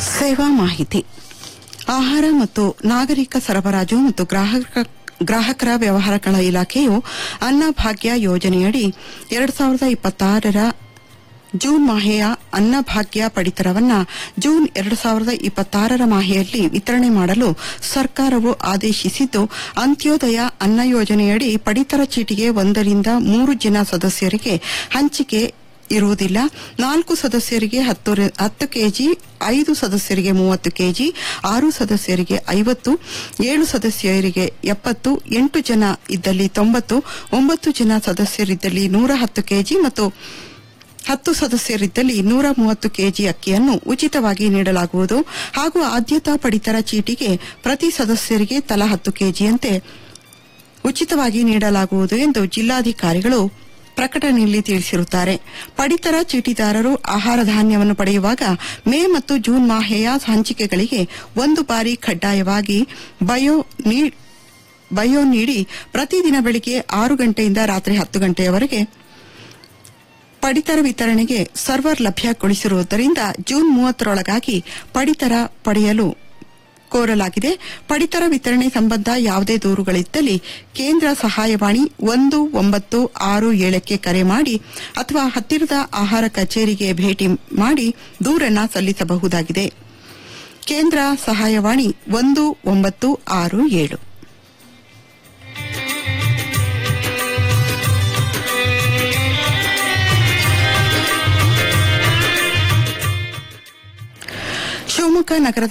ಸೇವಾ ಮಾಹಿತಿ ಆಹಾರ ಮತ್ತು ನಾಗರಿಕ ಸರಬರಾಜು ಮತ್ತು ಗ್ರಾಹಕ ಗ್ರಾಹಕರ ವ್ಯವಹಾರಗಳ ಇಲಾಖೆಯು ಅನ್ನಭಾಗ್ಯ ಯೋಜನೆಯಡಿ ಎರಡು ಸಾವಿರದ ಇಪ್ಪತ್ತಾರರ ಜೂನ್ ಮಾಹೆಯ ಅನ್ನಭಾಗ್ಯ ಪಡಿತರವನ್ನ ಜೂನ್ ಎರಡು ಸಾವಿರದ ಇಪ್ಪತ್ತಾರರ ಮಾಹೆಯಲ್ಲಿ ವಿತರಣೆ ಮಾಡಲು ಸರ್ಕಾರವು ಆದೇಶಿಸಿದ್ದು ಅಂತ್ಯೋದಯ ಅನ್ನ ಯೋಜನೆಯಡಿ ಪಡಿತರ ಚೀಟಿಗೆ ಒಂದರಿಂದ ಮೂರು ಜನ ಸದಸ್ಯರಿಗೆ ಹಂಚಿಕೆ ಇರುವುದಿಲ್ಲ ನಾಲ್ಕು ಸದಸ್ಯರಿಗೆ ಹತ್ತು ರಿ- ಹತ್ತು ಕೆಜಿ ಐದು ಸದಸ್ಯರಿಗೆ ಮೂವತ್ತು ಕೆಜಿ ಆರು ಸದಸ್ಯರಿಗೆ ಐವತ್ತು ಏಳು ಸದಸ್ಯರಿಗೆ ಎಪ್ಪತ್ತು ಎಂಟು ಜನ ಇದ್ದಲ್ಲಿ ತೊಂಬತ್ತು ಒಂಬತ್ತು ಜನ ಸದಸ್ಯರಿದ್ದಲ್ಲಿ ನೂರ ಹತ್ತು ಕೆಜಿ ಮತ್ತು ಹತ್ತು ಸದಸ್ಯರಿದ್ದಲ್ಲಿ ನೂರ ಮೂವತ್ತು ಕೆಜಿ ಅಕ್ಕಿಯನ್ನು ಉಚಿತವಾಗಿ ನೀಡಲಾಗುವುದು ಹಾಗೂ ಆದ್ಯತಾ ಪಡಿತರ ಚೀಟಿಗೆ ಪ್ರತಿ ಸದಸ್ಯರಿಗೆ ತಲಾ ಹತ್ತು ಕೆಜಿಯಂತೆ ಉಚಿತವಾಗಿ ನೀಡಲಾಗುವುದು ಎಂದು ಜಿಲ್ಲಾಧಿಕಾರಿಗಳು ಪ್ರಕಟಣೆಯಲ್ಲಿ ತಿಳಿಸಿರುತ್ತಾರೆ ಪಡಿತರ ಚೀಟಿದಾರರು ಆಹಾರ ಧಾನ್ಯವನ್ನು ಪಡೆಯುವಾಗ ಮೇ ಮತ್ತು ಜೂನ್ ಮಾಹೆಯ ಹಂಚಿಕೆಗಳಿಗೆ ಒಂದು ಬಾರಿ ಕಡ್ಡಾಯವಾಗಿ ಬಯೋ ನೀ- ಬಯೋ ನೀಡಿ ಪ್ರತಿದಿನ ಬೆಳಿಗ್ಗೆ ಆರು ಗಂಟೆಯಿಂದ ರಾತ್ರಿ ಹತ್ತು ಗಂಟೆಯವರೆಗೆ ಪಡಿತರ ವಿತರಣೆಗೆ ಸರ್ವರ್ ಲಭ್ಯಗೊಳಿಸಿರುವುದರಿಂದ ಜೂನ್ ಮೂವತ್ತರೊಳಗಾಗಿ ಪಡಿತರ ಪಡೆಯಲು ಕೋರಲಾಗಿದೆ ಪಡಿತರ ವಿತರಣೆ ಸಂಬಂಧ ಯಾವುದೇ ದೂರುಗಳಿದ್ದಲ್ಲಿ ಕೇಂದ್ರ ಸಹಾಯವಾಣಿ ಒಂದು ಒಂಬತ್ತು ಆರು ಏಳಕ್ಕೆ ಕರೆ ಮಾಡಿ ಅಥವಾ ಹತ್ತಿರದ ಆಹಾರ ಕಚೇರಿಗೆ ಭೇಟಿ ಮಾಡಿ ದೂರನ್ನ ಸಲ್ಲಿಸಬಹುದಾಗಿದೆ ಕೇಂದ್ರ ಸಹಾಯವಾಣಿ ಒಂದು ಒಂಬತ್ತು ಆರು ಏಳು ಶಿವಮೊಗ್ಗ ನಗರದ